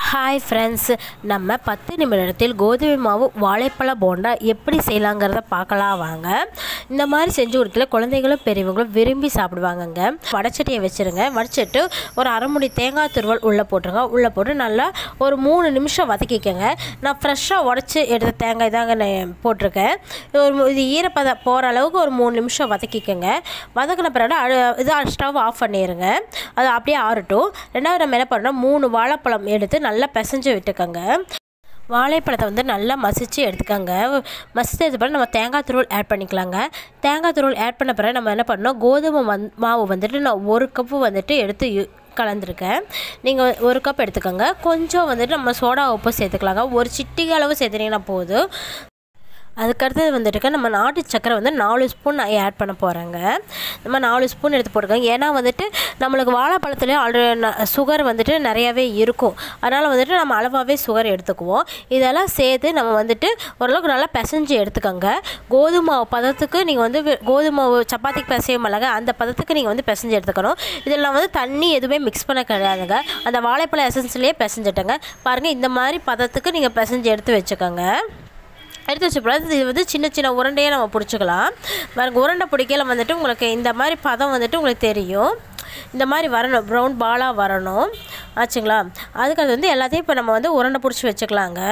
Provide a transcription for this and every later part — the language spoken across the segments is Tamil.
ஹாய் ஃப்ரெண்ட்ஸ் நம்ம பத்து நிமிடத்தில் கோதுமை மாவு வாழைப்பழ போண்டா எப்படி செய்யலாங்கிறத பார்க்கலாம் வாங்க இந்த மாதிரி செஞ்சு கொடுக்கல குழந்தைகளும் பெரியவங்களும் விரும்பி சாப்பிடுவாங்கங்க வடச்சட்டியை வச்சுருங்க வடிச்சிட்டு ஒரு அரை முடி தேங்காய் துருவல் உள்ளே போட்டுருங்க உள்ளே போட்டு நல்லா ஒரு மூணு நிமிஷம் வதக்கிக்கோங்க நான் ஃப்ரெஷ்ஷாக உடச்சி எடுத்த தேங்காய் தாங்க நான் போட்டிருக்கேன் இது ஒரு இது ஈரப்பதம் போகிற அளவுக்கு ஒரு மூணு நிமிஷம் வதக்கிக்கோங்க வதக்கின பிறகு அடு இது ஸ்டவ் ஆஃப் பண்ணிடுங்க அது அப்படியே ஆறட்டும் ரெண்டாவது நம்ம என்ன பண்ணோம் மூணு வாழைப்பழம் எடுத்து நல்லா பிசைஞ்சு விட்டுக்கோங்க வாழைப்பழத்தை வந்து நல்லா மசிச்சு எடுத்துக்கோங்க மசிச்சது பிறகு நம்ம தேங்காய் துருவல் ஆட் பண்ணிக்கலாங்க தேங்காய் துருவல் ஆட் பண்ண பிறகு நம்ம என்ன பண்ணோம் கோதுமை வந் மாவு வந்துட்டு நான் ஒரு கப்பு வந்துட்டு எடுத்து யூ- கலந்துருக்கேன் நீங்கள் ஒரு கப் எடுத்துக்கோங்க கொஞ்சம் வந்துட்டு நம்ம சோடா உப்பு சேர்த்துக்கலாங்க ஒரு சிட்டிகை அளவு சேர்த்துனீங்கன்னா போதும் அதுக்கடுத்தது வந்துட்டுக்க நம்ம நாட்டு சக்கரை வந்து நாலு ஸ்பூன் நான் ஆட் பண்ண போகிறேங்க நம்ம நாலு ஸ்பூன் எடுத்து போட்டுக்கோங்க ஏன்னா வந்துட்டு நம்மளுக்கு வாழைப்பழத்துலேயே ஆல்ரெடி சுகர் வந்துட்டு நிறையாவே இருக்கும் அதனால் வந்துட்டு நம்ம அளவாகவே சுகர் எடுத்துக்குவோம் இதெல்லாம் சேர்த்து நம்ம வந்துட்டு ஓரளவுக்கு நல்லா பிசைஞ்சு எடுத்துக்கோங்க கோதுமை மாவு பதத்துக்கு நீங்கள் வந்து வி- கோதுமை மாவு சப்பாத்திக்கு பிசையும் இல்லைங்க அந்த பதத்துக்கு நீங்கள் வந்து பிசைஞ்சு எடுத்துக்கணும் இதில் நான் வந்து தண்ணி எதுவுமே மிக்ஸ் பண்ண கிடையாதுங்க அந்த வாழைப்பழ எசன்ஸ்லேயே பிசைஞ்சிட்டேங்க பாருங்கள் இந்த மாதிரி பதத்துக்கு நீங்கள் பிசைஞ்சு எடுத்து வச்சுக்கோங்க எடுத்து வச்ச பிறகு இது வந்து சின்ன சின்ன உருண்டையே நம்ம பிடிச்சிக்கலாம் பாருங்க உருண்டை பிடிக்கல வந்துட்டு உங்களுக்கு இந்த மாதிரி பதம் வந்துட்டு உங்களுக்கு தெரியும் இந்த மாதிரி வரணும் ப்ரௌன் பாலாக வரணும் ஆச்சுங்களா அதுக்கு வந்து எல்லாத்தையும் இப்போ நம்ம வந்து உருண்டை பிடிச்சி வச்சுக்கலாங்க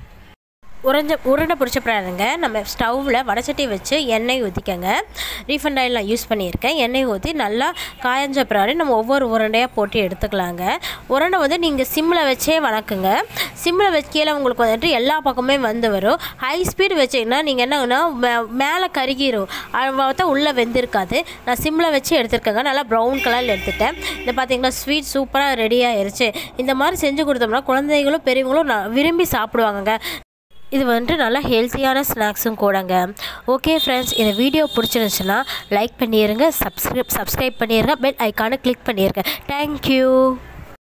உறைஞ்ச உருண்டை பிடிச்ச பிறகுங்க நம்ம ஸ்டவ்வில் வடச்சட்டி வச்சு எண்ணெய் ஊற்றிக்கங்க ரீஃபண்ட் ஆயில் நான் யூஸ் பண்ணியிருக்கேன் எண்ணெய் ஊற்றி நல்லா காயஞ்ச பிறகு நம்ம ஒவ்வொரு உருண்டையாக போட்டு எடுத்துக்கலாங்க உருண்டை வந்து நீங்கள் சிம்மில் வச்சே வணக்குங்க சிம்மில் வைக்கையில் உங்களுக்கு வந்துட்டு எல்லா பக்கமே வந்து வரும் ஹை ஸ்பீடு வச்சிங்கன்னா நீங்கள் என்னன்னா மே- மேலே கருகிரும் அது பார்த்தா உள்ளே வெந்திருக்காது நான் சிம்மில் வச்சு எடுத்துருக்கேங்க நல்லா ப்ரௌன் கலரில் எடுத்துட்டேன் இந்த பார்த்தீங்கன்னா ஸ்வீட் சூப்பராக ரெடி ஆயிருச்சு இந்த மாதிரி செஞ்சு கொடுத்தோம்னா குழந்தைகளும் பெரியவங்களும் ந- விரும்பி சாப்பிடுவாங்கங்க இது வந்துட்டு நல்லா ஹெல்த்தியான ஸ்நாக்ஸும் கூடங்க ஓகே ஃப்ரெண்ட்ஸ் இந்த வீடியோ பிடிச்சிருந்துச்சுன்னா லைக் பண்ணிடுங்க சப்ஸ்கிரைப் சப்ஸ்கிரைப் பண்ணிடுங்க பெல் ஐக்கானை கிளிக் பண்ணிடுங்க தேங்க்யூ